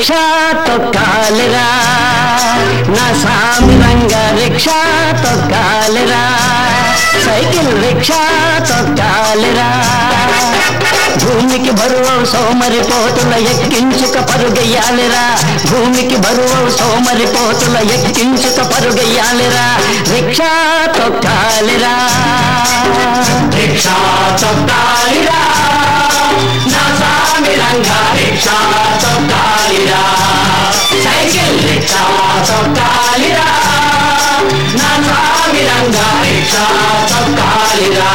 rickshaw తొక్కాలిరా నా సామి రంగ రిక్షా తొక్కాలిరా సైకిల్ రిక్షా తొక్కాలిరా భూమికి బరువు సోమరి పోతుల ఎక్కించుక పరుగెయ్యాలిరా భూమికి బరువు సోమరి పోతుల ఎక్కించుక పరుగెయ్యాలిరా రిక్షా తొక్కాలిరా రిక్షా తొక్కాలిరా నా సామి రంగా రిక్షా తొక్కాలిరా సైకిల్ రిక్షా తొక్కాలిరా నా సామి రంగా రిక్షా తొక్కాలిరా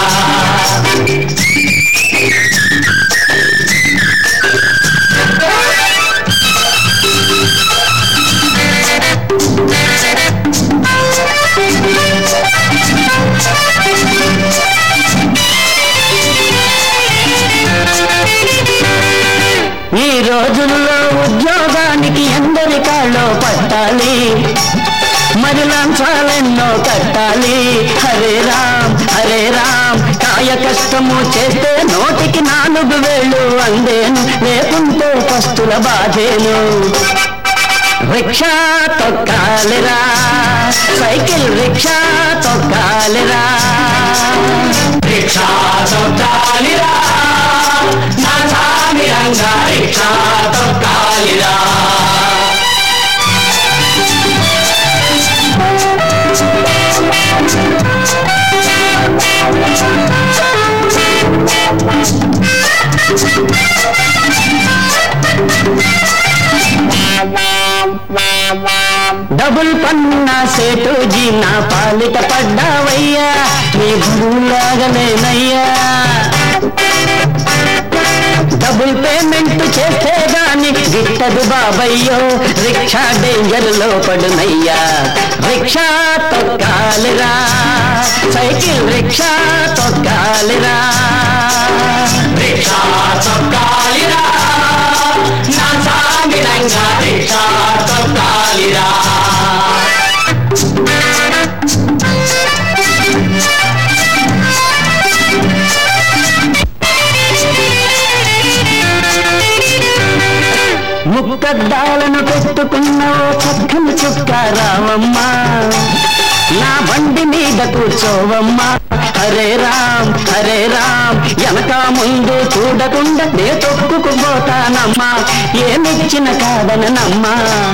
ఈ రోజుల్లో ఉద్యోగానికి ఎందరి కాళ్ళో పట్టాలి మరి లంచాలెన్నో కట్టాలి హరే రామ్ హరే రామ్ కాయ కష్టము చేస్తే నోటికి నాలుగు వేళ్ళు అందేను లేకుంటే పస్తుల బాధేను రిక్షా తొక్కాలిరా సైకిల్ రిక్షా తొక్కాలిరా రిక్షా తొక్కాలిరా నా సామి రంగా రిక్షా తొక్కాలిరా డబుల్ పన్నా సేటు జీ నా పాలిట పడ్డావయ్యా నీ భూలాగలేనయ్యా డబుల్ పేమెంట్ చేస్తే గాని గిట్టదు బాబయ్యో రిక్షా డేంజర్ లో పడునయ్యా రిక్షా తొక్కాలిరా సైకిల్ రిక్షా తొక్కాలిరా రిక్షా తొక్కాలిరా నా సామి రంగా రిక్షా తొక్కాలిరా ముక్కద్దాలను పెట్టుకున్న ఓ చక్కని చుక్క రావమ్మా నా బండి మీద కూర్చోవమ్మా హరే రామ్ హరే రామ్ వెనక ముందు చూడకుండా నే తొక్కుకుపోతానమ్మా ఏమిచ్చిన కాదనమ్మా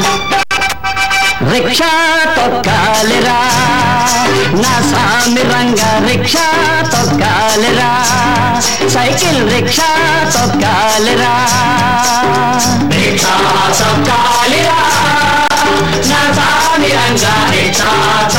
రిక్షా తొక్కాలిరా నా సామి రంగ రిక్షా తొక్కాలిరా సైకిల్ రిక్షా తొక్కాలిరా రిక్షా తొక్కాలిరా నా సామి రంగా రిక్షా